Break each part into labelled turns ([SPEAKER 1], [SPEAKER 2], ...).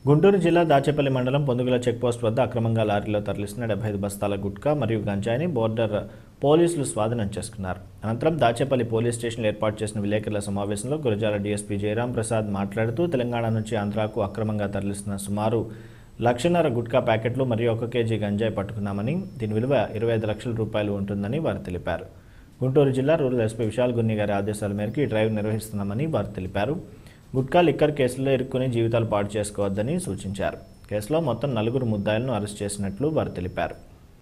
[SPEAKER 1] గుంటూరు జిల్లా దాచేపల్లి మండలం పొందుగుల చెక్పోస్ట్ వద్ద అక్రమంగా లారీలో తరలిస్తున్న డెబ్బై ఐదు బస్తాల గుట్కా మరియు గంజాయిని బోర్డర్ పోలీసులు స్వాధీనం చేసుకున్నారు అనంతరం దాచేపల్లి పోలీస్ స్టేషన్లో ఏర్పాటు చేసిన విలేకరుల సమావేశంలో గురజాల డీఎస్పీ జయరాం ప్రసాద్ మాట్లాడుతూ తెలంగాణ నుంచి ఆంధ్రాకు అక్రమంగా తరలిస్తున్న సుమారు లక్షన్నర గుట్కా ప్యాకెట్లు మరియు ఒక కేజీ గంజాయి పట్టుకున్నామని దీని విలువ ఇరవై ఐదు లక్షల రూపాయలు ఉంటుందని వారు తెలిపారు గుంటూరు జిల్లా రూరల్ ఎస్పీ విశాల్ గున్ని గారి ఆదేశాల మేరకు ఈ డ్రైవ్ నిర్వహిస్తున్నామని వారు తెలిపారు గుట్కా లిక్కర్ కేసులో ఇరుక్కుని జీవితాలు పాడు చేసుకోవద్దని సూచించారు కేసులో మొత్తం నలుగురు ముద్దాయిలను అరెస్ట్ చేసినట్లు వారు తెలిపారు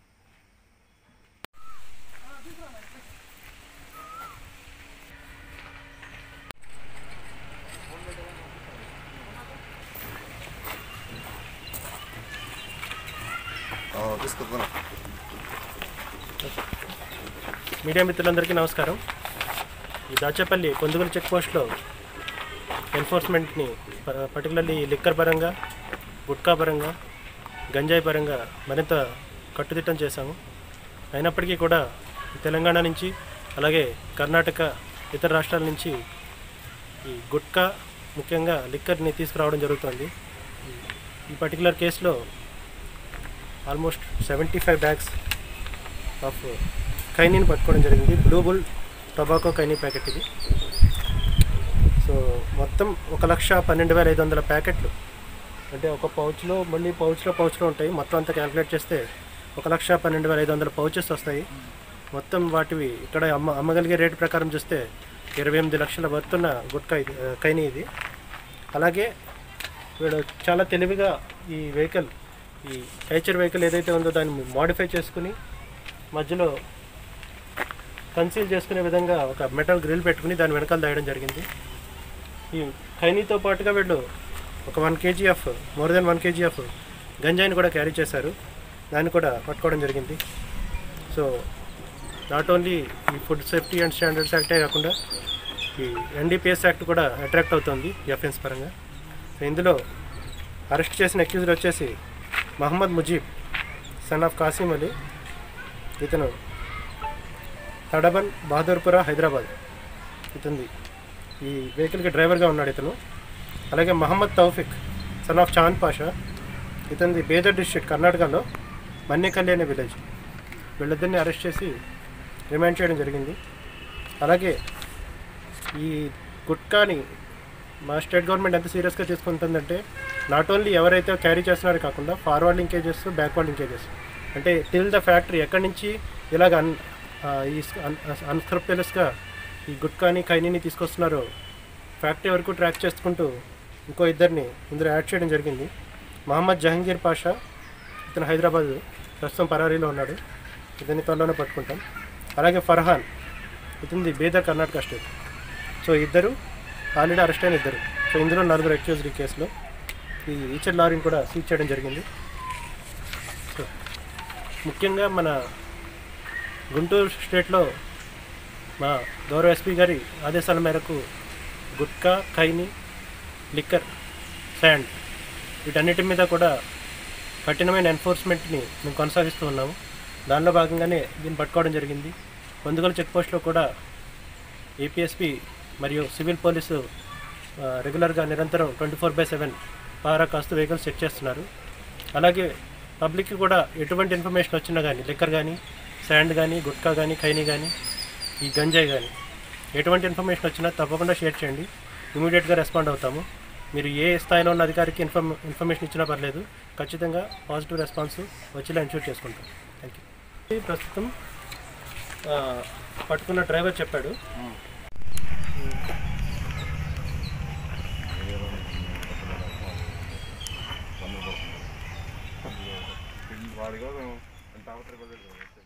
[SPEAKER 2] తీసుకుపోనా
[SPEAKER 3] మీడియా మిత్రులందరికీ నమస్కారం ఈ దాచేపల్లి కొందుగుల చెక్ పోస్ట్లో ఎన్ఫోర్స్మెంట్ని ప- పర్టికులర్లీ లిక్కర్ పరంగా గుట్కా పరంగా గంజాయి పరంగా మరింత కట్టుదిట్టం చేశాము అయినప్పటికీ కూడా తెలంగాణ నుంచి అలాగే కర్ణాటక ఇతర రాష్ట్రాల నుంచి ఈ గుట్కా ముఖ్యంగా లిక్కర్ని తీసుకురావడం జరుగుతుంది ఈ- ఈ పర్టికులర్ కేసులో almost seventy five bags of కైనీని పట్టుకోవడం జరిగింది బ్లూ బుల్ టొబాకో కైనీ ప్యాకెట్ ఇది సో మొత్తం ఒక లక్ష పన్నెండు వేల ఐదు వందల ప్యాకెట్లు అంటే ఒక పౌచ్లో మళ్ళీ పౌచ్లో పౌచ్లో ఉంటాయి మొత్తం అంతా క్యాలిక్యులేట్ చేస్తే ఒక లక్ష పన్నెండు వేల ఐదు వందల పౌచెస్ వస్తాయి మొత్తం వాటివి ఇక్కడ అమ్మ అమ్మగలిగే రేటు ప్రకారం చూస్తే ఇరవై ఎనిమిది లక్షల వర్తున్న గుట్కా ఇది ఆ, కైనీ ఇది అలాగే వీడు చాలా తెలివిగా ఈ వెహికల్ ఈ హెచర్ వెహికల్ ఏదైతే ఉందో దాన్ని మోడిఫై చేసుకుని మధ్యలో కన్సీల్ చేసుకునే విధంగా ఒక మెటల్ గ్రిల్ పెట్టుకుని దాని వెనకాల దాయడం జరిగింది ఈ ఖైనీతో పాటుగా వీళ్ళు ఒక one KG of more than one KG of గంజాయిని కూడా క్యారీ చేశారు దాన్ని కూడా పట్టుకోవడం జరిగింది సో నాట్ ఓన్లీ ఈ ఫుడ్ సేఫ్టీ అండ్ స్టాండర్డ్స్ యాక్టే కాకుండా ఈ ఎన్డీపీఎస్ యాక్ట్ కూడా అట్రాక్ట్ అవుతుంది ఈ అఫెన్స్ పరంగా సో ఇందులో అరెస్ట్ చేసిన అక్యూజ్డ్ వచ్చేసి మహమ్మద్ ముజీబ్ సన్ ఆఫ్ కాసిం అలీ ఇతను తడబన్ బహదూర్పుర హైదరాబాద్ ఇతనిది ఈ వెహికల్కి డ్రైవర్గా ఉన్నాడు ఇతను అలాగే మహమ్మద్ తౌఫిక్ సన్ ఆఫ్ చాంద్ పాషా ఇతనిది బేదర్ డిస్ట్రిక్ట్ కర్ణాటకలో మన్నేకల్లి అనే విలేజ్ వీళ్ళిద్దరిని అరెస్ట్ చేసి రిమాండ్ చేయడం జరిగింది అలాగే ఈ గుట్కాని మా స్టేట్ గవర్నమెంట్ ఎంత సీరియస్గా తీసుకుంటుందంటే నాట్ ఓన్లీ ఎవరైతే క్యారీ చేస్తున్నారో కాకుండా ఫార్వర్డ్ లింకేజెస్ బ్యాక్వర్డ్ లింకేజెస్ అంటే టిల్ ద ఫ్యాక్టరీ ఎక్కడి నుంచి ఇలాగ అన్ ఆ, ఈ అన్స్క్రప్టెలస్గా ఈ గుట్కాని కైనీని తీసుకొస్తున్నారో ఫ్యాక్టరీ వరకు ట్రాక్ చేసుకుంటూ ఇంకో ఇద్దరిని ఇందులో యాడ్ చేయడం జరిగింది మహమ్మద్ జహంగీర్ పాషా ఇతను హైదరాబాద్ ప్రస్తుతం పరారీలో ఉన్నాడు ఇతన్ని త్వరలోనే పట్టుకుంటాం అలాగే ఫర్హాన్ ఇతనిది బీదర్ కర్ణాటక స్టేట్ సో ఇద్దరు ఆల్రెడీ అరెస్ట్ అయిన ఇద్దరు సో ఇందులో నలుగురు అక్యూజ్డ్ ఈ కేసులో ఈ ఈచర్ లారీని కూడా సీజ్ చేయడం జరిగింది సో ముఖ్యంగా మన గుంటూరు స్టేట్లో మా గౌరవ ఎస్పీ గారి ఆదేశాల మేరకు గుట్కా ఖైని లిక్కర్ శాండ్ వీటన్నిటి మీద కూడా కఠినమైన ఎన్ఫోర్స్మెంట్ని మేము కొనసాగిస్తూ ఉన్నాము దానిలో భాగంగానే దీన్ని పట్టుకోవడం జరిగింది పొందుగల చెక్ పోస్ట్లో కూడా ఏపీఎస్పి మరియు సివిల్ పోలీసు ఆ, రెగ్యులర్గా నిరంతరం ట్వంటీ ఫోర్ బై సెవెన్ పారా కాస్తూ వెహికల్స్ చెక్ చేస్తున్నారు అలాగే పబ్లిక్కి కూడా ఎటువంటి ఇన్ఫర్మేషన్ వచ్చినా కానీ లిక్కర్ కానీ శాండ్ కానీ గుట్కా కానీ ఖైనీ కానీ ఈ గంజాయి కానీ ఎటువంటి ఇన్ఫర్మేషన్ వచ్చినా తప్పకుండా షేర్ చేయండి ఇమీడియట్గా రెస్పాండ్ అవుతాము మీరు ఏ స్థాయిలో ఉన్న అధికారికి ఇన్ఫర్మ్ ఇన్ఫర్మేషన్ ఇచ్చినా పర్లేదు ఖచ్చితంగా పాజిటివ్ రెస్పాన్స్ వచ్చేలా ఇన్షూర్ చేసుకుంటాం థ్యాంక్ యూ ప్రస్తుతం ఆ, పట్టుకున్న డ్రైవర్ చెప్పాడు
[SPEAKER 2] వాడిగా అంటే అవతల